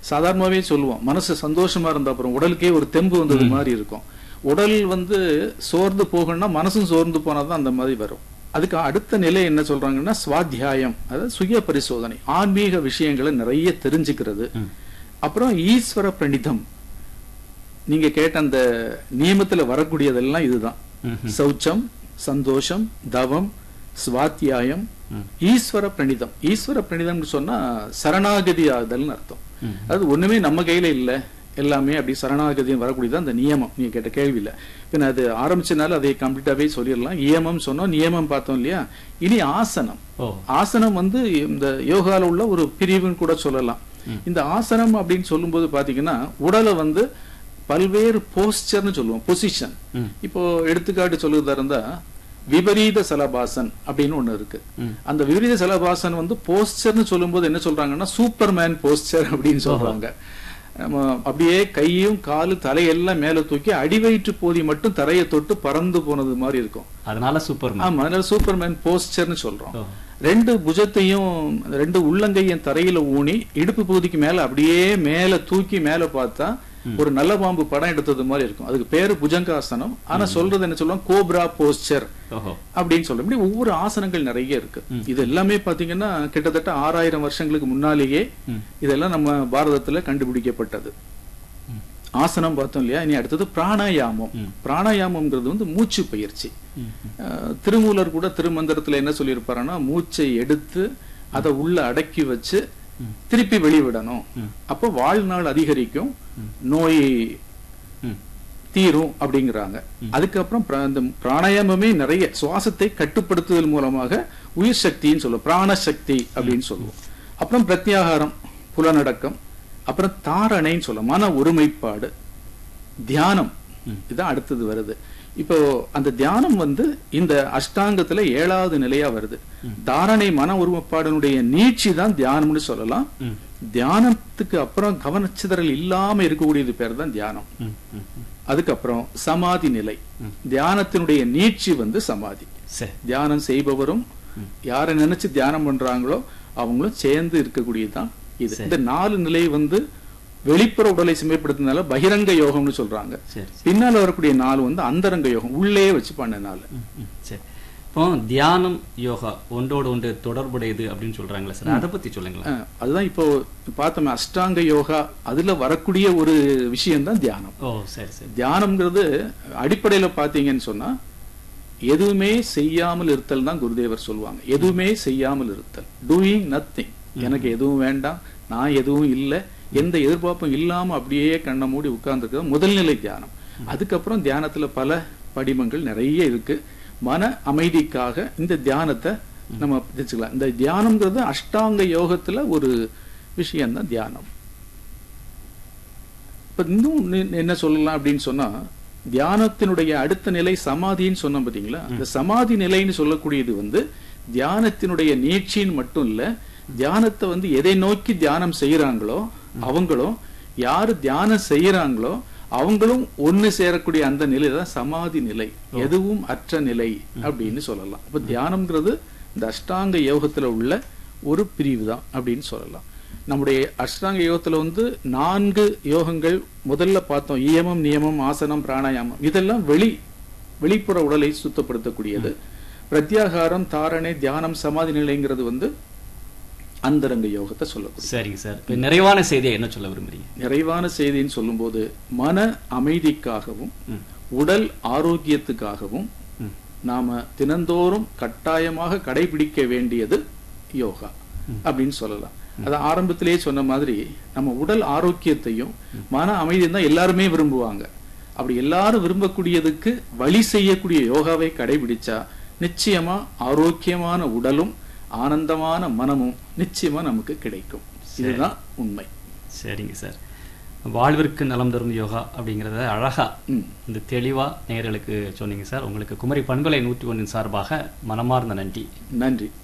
சாதாரணமாவே சொல்லுவோம் மனசு சந்தோஷமா இருந்த அப்புறம் உடலுக்கே ஒரு தெம்பு வந்தது மாதிரி இருக்கும் உடல் வந்து சோர்ந்து போகணும்னா மனசும் சோர்ந்து போனாதான் அந்த மாதிரி வரும் அதுக்கு அடுத்த நிலை என்ன சொல்றாங்கன்னா சுவாத்தியாயம் அதாவது சுய பரிசோதனை ஆன்மீக விஷயங்களை நிறைய தெரிஞ்சுக்கிறது அப்புறம் ஈஸ்வர பிரணிதம் நீங்க கேட்ட அந்த நியமத்துல வரக்கூடியதெல்லாம் இதுதான் சௌச்சம் சந்தோஷம் தவம் சுவாத்தியாயம் ஈஸ்வர பிரணிதம் ஈஸ்வர பிரணிதம்னு சொன்னா சரணாகதி ஆகுதல்னு அர்த்தம் அது ஒண்ணுமே நம்ம கையில இல்ல எல்லாமே அப்படி சரணாகதி வரக்கூடியது அந்த நியமம் நீங்க கேட்ட கேள்வியில பின்ன அது ஆரம்பிச்சனால அதை கம்ப்ளீட்டாவே சொல்லிடலாம் நியமம் சொன்னோம் நியமம் பார்த்தோம் இல்லையா இனி ஆசனம் ஓ ஆசனம் வந்து இந்த யோகால உள்ள ஒரு பிரிவுன்னு கூட சொல்லலாம் இந்த ஆசனம் அப்படின்னு சொல்லும்போது பாத்தீங்கன்னா உடலை வந்து பல்வேறு போஸ்டர்னு சொல்லுவோம் பொசிஷன் இப்போ எடுத்துக்காட்டு சொல்லுறதா இருந்தா விபரீத சலபாசன் அப்படின்னு ஒண்ணு இருக்கு அந்த விபரீத சலபாசன் வந்து போஸ்டர்னு சொல்லும்போது என்ன சொல்றாங்கன்னா சூப்பர்மேன் போஸ்டர் அப்படின்னு சொல்றாங்க நம்ம அப்படியே கையும் காலு தலையெல்லாம் மேல தூக்கி அடிவயிற்று போதி மட்டும் தரையை தொட்டு பறந்து போனது மாதிரி இருக்கும் அதனால சூப்பர் ஆமா அதனால சூப்பர்மேன் போஸ்டர்னு சொல்றோம் ஓ. ரெண்டு புஜத்தையும் ரெண்டு உள்ளங்கையும் தரையில ஊனி இடுப்பு பகுதிக்கு மேல அப்படியே மேல தூக்கி மேல பார்த்தா ஒரு நல்ல பாம்பு படம் எடுத்தது மாதிரி இருக்கும் அதுக்கு பேரு புஜங்காசனம் ஆனா சொல்றது என்ன சொல்லுவோம் கோப்ரா போஸ்டர் ஓஹோ அப்படின்னு சொல்ல இப்படி ஒவ்வொரு ஆசனங்கள் நிறைய இருக்கு இது எல்லாமே பாத்தீங்கன்னா கிட்டத்தட்ட ஆறாயிரம் வருஷங்களுக்கு முன்னாலேயே இதெல்லாம் நம்ம பாரதத்துல கண்டுபிடிக்கப்பட்டது ஆசனம் பார்த்தோம் இல்லையா இனி அடுத்தது பிராணாயாமம் பிராணாயாமம்ங்கிறது வந்து மூச்சு பயிற்சி அஹ், திருமூலர் கூட திருமந்திரத்துல என்ன சொல்லியிருப்பாருன்னா மூச்சை எடுத்து அதை உள்ள அடக்கி வச்சு திருப்பி வெளிவிடணும் அப்போ வாழ்நாள் அதிகரிக்கும் நோய் ம். தீரும் அப்படிங்கிறாங்க அதுக்கப்புறம் பிர- இந்த பிராணாயாமமே நிறைய சுவாசத்தை கட்டுப்படுத்துதல் மூலமாக உயிர் சக்தின்னு சொல்லுவோம் பிராணசக்தி அப்படின்னு சொல்லுவோம் அப்புறம் பிரத்யாகாரம் புலனடக்கம் அப்புறம் தாரணைன்னு சொல்லுவோம் மன ஒருமைப்பாடு தியானம் இதுதான் அடுத்தது வருது இப்போ அந்த தியானம் வந்து இந்த அஷ்டாங்கத்துல ஏழாவது நிலையா வருது தாரணை மன ஒருமைப்பாடனுடைய நீட்சி தான் தியானம்னு சொல்லலாம் தியானத்துக்கு அப்புறம் கவனச்சிதறல் இல்லாம இருக்கக்கூடியது பேர் தான் தியானம் ம், ம், ம். அதுக்கப்புறம் சமாதி நிலை தியானத்தினுடைய நீட்சி வந்து சமாதி சரி தியானம் செய்பவரும் யாரை நினைச்சு தியானம் பண்றாங்களோ அவங்களும் சேர்ந்து இருக்கக்கூடியதுதான் இது இந்த நாலு நிலை வந்து வெளிப்புற உடலை செம்மைப்படுத்தினால பகிரங்க யோகம்னு சொல்றாங்க சரி பின்னால வரக்கூடிய நாலு வந்து அந்தரங்க யோகம் உள்ளே வச்சு பண்ணனால ம், ம், சரி இப்போ தியானம் யோகா ஒன்றோடு ஒன்று தொடர்புடையது அப்படின்னு சொல்றாங்களே சார் அதை பத்தி சொல்லுங்களேன் அஹ், அதுதான் இப்போ பார்த்தோமே அஷ்டாங்க யோகா அதுல வரக்கூடிய ஒரு விஷயம் தான் தியானம் ஓ சரி சரி தியானம்ங்கிறது அடிப்படையில பாத்தீங்கன்னு சொன்னா எதுவுமே செய்யாமல் இருத்தல் தான் குருதேவர் சொல்லுவாங்க எதுவுமே செய்யாமல் இருத்தல் டூயிங் நத்திங் எனக்கு எதுவும் வேண்டாம் நான் எதுவும் இல்லை எந்த எதிர்பார்ப்பும் இல்லாம அப்படியே கண்ணை மூடி உட்கார்ந்துருக்கிறது முதல்நிலை தியானம் அதுக்கப்புறம் தியானத்துல பல படிமங்கள் நிறைய இருக்கு மன அமைதிக்காக இந்த தியானத்தை நம்ம தெரிஞ்சுக்கலாம் இந்த தியானம்ங்கிறது அஷ்டாங்க யோகத்துல ஒரு விஷயம் தான் தியானம் இப்ப இன்னும் நி- என்ன சொல்லலாம் அப்படின்னு சொன்னா தியானத்தினுடைய அடுத்த நிலை சமாதின்னு சொன்னோம் பாத்தீங்களா இந்த சமாதி நிலைன்னு சொல்லக்கூடியது வந்து தியானத்தினுடைய நீட்சின்னு மட்டும் இல்ல தியானத்தை வந்து எதை நோக்கி தியானம் செய்யறாங்களோ அவங்களும் யாரு தியானம் செய்யறாங்களோ அவங்களும் ஒண்ணு சேரக்கூடிய அந்த நிலை தான் சமாதி நிலை எதுவும் அற்ற நிலை அப்படின்னு சொல்லலாம் அப்ப தியானம்ங்கிறது இந்த அஷ்டாங்க யோகத்துல உள்ள ஒரு பிரிவு தான் அப்படின்னு சொல்லலாம் நம்முடைய அஷ்டாங்க யோகத்துல வந்து நான்கு யோகங்கள் முதல்ல பார்த்தோம் இயமம் நியமம் ஆசனம் பிராணாயாமம் இதெல்லாம் வெளி வெளிப்புற உடலை சுத்தப்படுத்தக்கூடியது பிரத்யாகாரம் தாரணை தியானம் சமாதி நிலைங்கிறது வந்து அந்தரங்க யோகத்தை சொல்லக்கூடிய சரிங்க சார் இப்ப நிறைவான செய்தியை என்ன சொல்ல விரும்புறீங்க நிறைவான செய்தின்னு சொல்லும்போது மன அமைதிக்காகவும் ம். உடல் ஆரோக்கியத்துக்காகவும் ம். நாம தினந்தோறும் கட்டாயமாக கடைபிடிக்க வேண்டியது யோகா அப்படின்னு சொல்லலாம் அது ஆரம்பத்திலேயே சொன்ன மாதிரி நம்ம உடல் ஆரோக்கியத்தையும் மன அமைதியும் தான் எல்லாருமே விரும்புவாங்க அப்படி எல்லாரும் விரும்பக்கூடியதுக்கு வழி செய்யக்கூடிய யோகாவை கடைபிடிச்சா நிச்சயமா ஆரோக்கியமான உடலும் ஆனந்தமான மனமும் நிச்சயமா நமக்கு கிடைக்கும் இதுதான் உண்மை சரிங்க சார் வாழ்விற்கு நலம் தரும் யோகா அப்படிங்கிறத அழகா ம். இந்த தெளிவா நேயர்களுக்கு சொன்னீங்க சார் உங்களுக்கு குமரி பண்பலை நூற்றி ஒன்றின் சார்பாக மனமார்ந்த நன்றி நன்றி